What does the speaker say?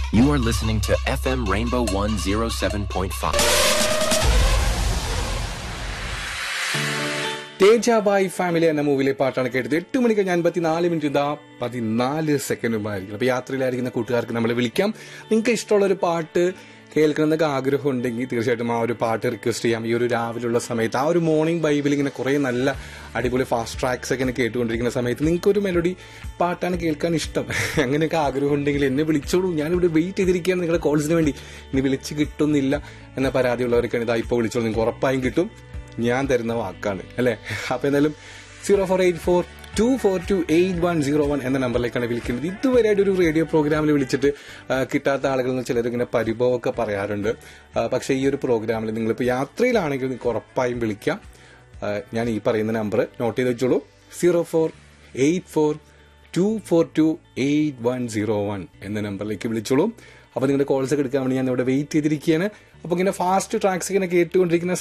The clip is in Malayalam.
You are listening to FM Rainbow 107.5. തേജാബായ് ഫാമിലി എന്ന മൂവിയിലെ പാട്ടാണ് കേട്ടത് എട്ട് മണിക്ക് ഞാൻ പത്തിനാല് മിനിറ്റ് ഇതാ പതിനാല് സെക്കൻഡുമായിരിക്കും അപ്പൊ യാത്രയിലായിരിക്കുന്ന കൂട്ടുകാർക്ക് നമ്മളെ വിളിക്കാം നിങ്ങൾക്ക് ഇഷ്ടമുള്ള ഒരു പാട്ട് കേൾക്കണം എന്നൊക്കെ ആഗ്രഹം ഉണ്ടെങ്കിൽ തീർച്ചയായിട്ടും ആ ഒരു പാട്ട് റിക്വസ്റ്റ് ചെയ്യാം ഈ ഒരു രാവിലെയുള്ള സമയത്ത് ആ ഒരു മോർണിംഗ് ബൈബിൽ ഇങ്ങനെ കുറെ നല്ല അടിപൊളി ഫാസ്റ്റ് ട്രാക്സ് ഒക്കെ ഇങ്ങനെ കേട്ടുകൊണ്ടിരിക്കുന്ന സമയത്ത് നിങ്ങൾക്ക് ഒരു മെലഡി പാട്ടാണ് കേൾക്കാൻ ഇഷ്ടം അങ്ങനെയൊക്കെ ആഗ്രഹം ഉണ്ടെങ്കിൽ എന്നെ വിളിച്ചോളൂ ഞാനിവിടെ വെയിറ്റ് ചെയ്തിരിക്കുകയാണ് നിങ്ങളുടെ കോൾസിന് വേണ്ടി ഇനി വിളിച്ച് കിട്ടുന്നില്ല എന്ന പരാതിയുള്ളവർക്കാണ് ഇതാ ഇപ്പോൾ വിളിച്ചോളൂ നിങ്ങൾക്ക് ഉറപ്പായും കിട്ടും ഞാൻ തരുന്ന വാക്കാണ് അല്ലെ അപ്പൊ എന്തായാലും zero four eight four two four two eight one zero one എന്ന നമ്പറിലേക്കാണ് വിളിക്കുന്നത് ഇതുവരെയായിട്ട് ഒരു റേഡിയോ പ്രോഗ്രാമിൽ വിളിച്ചിട്ട് ആ, കിട്ടാത്ത ആളുകളിൽ നിന്ന് ചിലർ ഇങ്ങനെ പരിഭവമൊക്കെ പറയാറുണ്ട് ആ, പക്ഷേ ഈ ഒരു പ്രോഗ്രാമിൽ നിങ്ങളിപ്പോൾ യാത്രയിലാണെങ്കിൽ നിങ്ങൾക്ക് ഉറപ്പായും വിളിക്കാം ആ, ഞാൻ ഈ പറയുന്ന നമ്പർ നോട്ട് ചെയ്ത് വെച്ചോളൂ zero four eight four two four two eight one zero one എന്ന നമ്പറിലേക്ക് വിളിച്ചോളൂ അപ്പോൾ നിങ്ങളുടെ കോൾസ് ഒക്കെ എടുക്കാൻ വേണ്ടി ഞാൻ ഇവിടെ വെയിറ്റ് ചെയ്തിരിക്കുകയാണ് അപ്പോൾ ഇങ്ങനെ ഫാസ്റ്റ് ട്രാക്സ് ഇങ്ങനെ കേട്ടുകൊണ്ടിരിക്കുന്ന